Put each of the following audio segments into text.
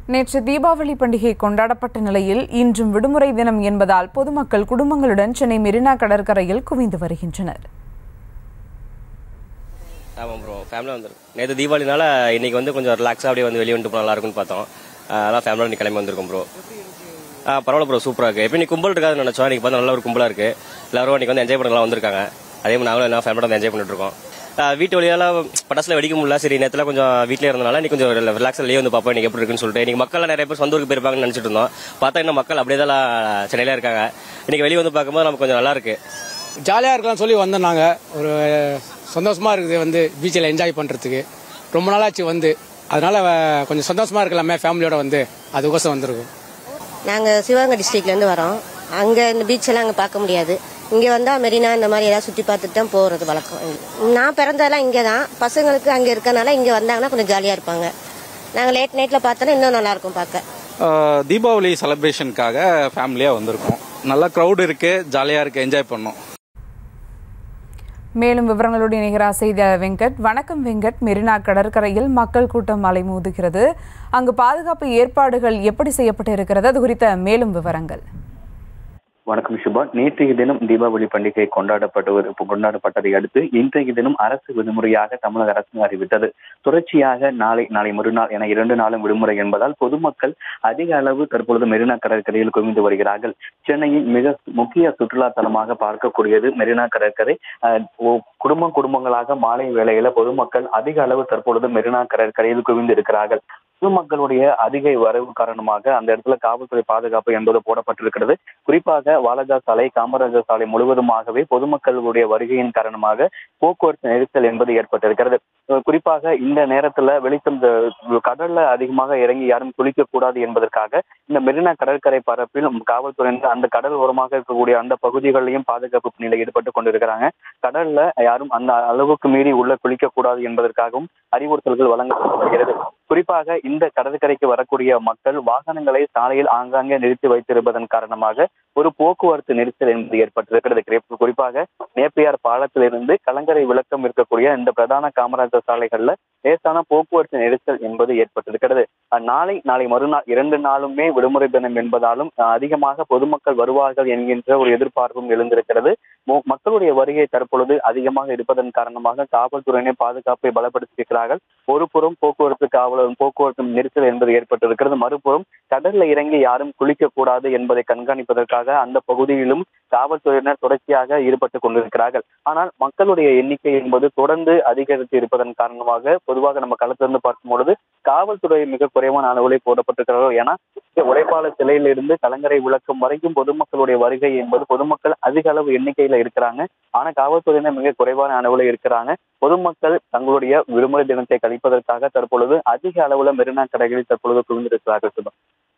நேற்று தீபாவளி பண்டிகை கொண்டாடப்பட்ட நிலையில் இன்றும் விடுமுறை தினம் என்பதால் பொதுமக்கள் குடும்பங்களுடன் சென்னை மெரினா கடற்கரையில் குவிந்து வருகின்றனர் ஆமாம் ப்ரோ ஃபேமிலியாக வந்துருக்கு நேற்று தீபாவளினால இன்னைக்கு வந்து கொஞ்சம் ரிலாக்ஸாக அப்படியே வந்து வெளியே வந்துட்டு போனால் நல்லா இருக்கும்னு பார்த்தோம் ஆஹ் அதான் ஃபேமிலியோட இன்னைக்கு கிளம்பி வந்திருக்கோம் ப்ரோ ஆ பரவாயில்ல ப்ரோ சூப்பராக இருக்குது எப்போ நீ கும்பல் இருக்காதுன்னு நினச்சோம் இன்னைக்கு பார்த்து நல்ல ஒரு கும்பலாக இருக்குது எல்லாரும் இன்னைக்கு வந்து என்ஜாய் பண்ணலாம் வந்திருக்காங்க அதே மாதிரி நாங்களும் என்ன ஃபேமிலியோட என்ஜாய் பண்ணிட்டு இருக்கோம் ஆஹ் வீட்டு வழியால பட்டாசுல வெடிக்க முடியல சரி நேரத்தில் கொஞ்சம் வீட்டிலே இருந்தனால இன்னைக்கு கொஞ்சம் ரிலாக்ஸாக வெளியே வந்து பார்ப்போம் இன்னைக்கு எப்படி இருக்குன்னு சொல்லிட்டு இன்னைக்கு மக்கள் நிறைய பேர் சொந்த ஊருக்கு போயிருப்பாங்கன்னு நினச்சிட்டு இருந்தோம் பார்த்தா இன்னும் மக்கள் அப்படியே தான் சென்னையில இருக்காங்க இன்னைக்கு வெளியே வந்து பார்க்கும்போது நமக்கு கொஞ்சம் நல்லா இருக்கு ஜாலியாக இருக்கலாம்னு சொல்லி வந்தோம் நாங்கள் ஒரு சந்தோஷமா இருக்குது வந்து பீச்சில் என்ஜாய் பண்ணுறதுக்கு ரொம்ப நாளாச்சு வந்து அதனால வ- கொஞ்சம் சந்தோஷமா இருக்கலாமே ஃபேமிலியோட வந்து அதுக்கோசம் வந்திருக்கோம் நாங்கள் சிவகங்கை டிஸ்ட்ரிக்ட்லேருந்து வரோம் அங்கே இந்த பீச்செல்லாம் அங்கே பார்க்க முடியாது இங்கே வந்தால் மெரினா இந்த மாதிரி ஏதாவது சுற்றி பார்த்துட்டு தான் போகிறது வழக்கம் நான் பிறந்ததெல்லாம் இங்கே தான் பசங்களுக்கு அங்கே இருக்கனால இங்கே வந்தாங்கன்னா கொஞ்சம் ஜாலியாக இருப்பாங்க நாங்கள் லேட் நைட்டில் பார்த்தோன்னா இன்னும் நல்லாயிருக்கும் பார்க்க ஆஹ் தீபாவளி செலிப்ரேஷனுக்காக ஃபேமிலியாக வந்திருக்கோம் நல்லா க்ரௌட் இருக்கு ஜாலியாக இருக்கு என்ஜாய் பண்ணோம் மேலும் விவரங்களோடு இணைகிறார் செய்தியாளர் வெங்கட் வணக்கம் வெங்கட் மெரினா கடற்கரையில் மக்கள் கூட்டம் அலைமோதுகிறது அங்கு பாதுகாப்பு ஏற்பாடுகள் எப்படி செய்யப்பட்டு இருக்கிறது அது குறித்த மேலும் விவரங்கள் வணக்கம் சுபா நேற்றைய தினம் தீபாவளி பண்டிகை கொண்டாடப்பட்டு வரு- கொண்டாடப்பட்டதை அடுத்து இன்றைய தினம் அரசு விடுமுறையாக தமிழக அரசு அறிவித்தது தொடர்ச்சியாக நாளை நாளை மறுநாள் என இரண்டு நாளும் விடுமுறை என்பதால் பொதுமக்கள் அதிக அளவு தற்பொழுது மெரினா கடற்கரையில் குவிந்து வருகிறார்கள் சென்னையின் மிக முக்கிய சுற்றுலா தலமாக பார்க்கக்கூடியது மெரினா கடற்கரை அஹ், ஓ- குடும்பம் குடும்பங்களாக மாலை வேளையில பொதுமக்கள் அதிக அளவு தற்பொழுது மெரினா கடற்கரையில் குவிந்து இருக்கிறார்கள் பொதுமக்களுடைய அதிக வரவு காரணமாக அந்த இடத்துல காவல்துறை பாதுகாப்பு என்பது போடப்பட்டிருக்கிறது குறிப்பாக வாலஜா சாலை காமராஜர் சாலை முழுவதுமாகவே பொதுமக்களுடைய வருகையின் காரணமாக போக்குவரத்து நெரிசல் என்பது ஏற்பட்டிருக்கிறது அஹ் குறிப்பாக இந்த நேரத்துல வெளிச்சம் இந்த கடல்ல அதிகமாக இறங்கி யாரும் குளிக்க கூடாது என்பதற்காக இந்த மெரினா கடற்கரை பரப்பில் காவல்துறையினர் அந்த கடல் ஓரமாக இருக்கக்கூடிய அந்த பகுதிகளிலையும் பாதுகாப்பு பணியில் ஈடுபட்டு கொண்டிருக்கிறாங்க கடல்ல யாரும் அந்த அளவுக்கு மீறி உள்ள குளிக்க கூடாது என்பதற்காகவும் அறிவுறுத்தல்கள் வழங்கப்பட்டு வருகிறது குறிப்பாக இந்த கடற்கரைக்கு வரக்கூடிய மக்கள் வாகனங்களை சாலையில் ஆங்காங்கே நிறுத்தி வைத்திருப்பதன் காரணமாக ஒரு போக்குவரத்து நெரிசல் என்பது ஏற்பட்டிருக்கிறது குறிப்~ குறிப்பாக நேப்பியார் பாலத்திலிருந்து கலங்கரை விளக்கம் இருக்கக்கூடிய இந்த பிரதான காமராஜர் சாலைகள்ல லேசான போக்குவரத்து நெரிசல் என்பது ஏற்பட்டிருக்கிறது அஹ் நாளை நாளை மறுநாள் இரண்டு நாளுமே விடுமுறை தினம் என்பதாலும் அஹ் அதிகமாக பொதுமக்கள் வருவார்கள் என்கின்ற ஒரு எதிர்பார்ப்பும் எழுந்திருக்கிறது மோ- மக்களுடைய வருகை தற்பொழுது அதிகமாக இருப்பதன் காரணமாக காவல்துறையினர் பாதுகாப்பை பலப்படுத்தியிருக்கிறார்கள் ஒரு புறம் போக்குவரத்து காவலர் போக்குவரத்து நெரிசல் என்பது ஏற்பட்டிருக்கிறது மறுபுறம் கடல்ல இறங்கி யாரும் குளிக்க கூடாது என்பதை கண்காணிப்பதற்காக அந்த பகுதியிலும் காவல்துறையினர் தொடர்ச்சியாக ஈடுபட்டு கொண்டிருக்கிறார்கள் ஆனால் மக்களுடைய எண்ணிக்கை என்பது தொடர்ந்து அதிகரித்து இருப்பதன் காரணமாக பொதுவாக நம்ம களத்திலிருந்து பார்க்கும் பொழுது காவல்துறை மிக குறைவான அளவிலே போடப்பட்டிருக்கிறார்கள் ஏன்னா இங்க உழைப்பாளர் சிலையிலிருந்து கலங்கரை விளக்கம் வரைக்கும் பொதுமக்களுடைய வருகை என்பது பொதுமக்கள் அதிக அளவு எண்ணிக்கையில இருக்கிறாங்க ஆனா காவல்துறையினர் மிக குறைவான அளவுல இருக்கிறாங்க பொதுமக்கள் தங்களுடைய விடுமுறை தினத்தை கழிப்பதற்காக தற்பொழுது அதிக அளவுல மெரினா கடைகளில் தற்பொழுது குவிந்திருக்கிறார்கள் சுபா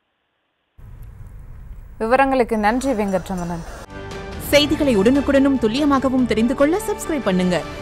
விவரங்களுக்கு நன்றி வெங்கட்ரமணன் செய்திகளை உடனுக்குடனும் துல்லியமாகவும் தெரிந்து கொள்ள சப்ஸ்கிரைப் பண்ணுங்க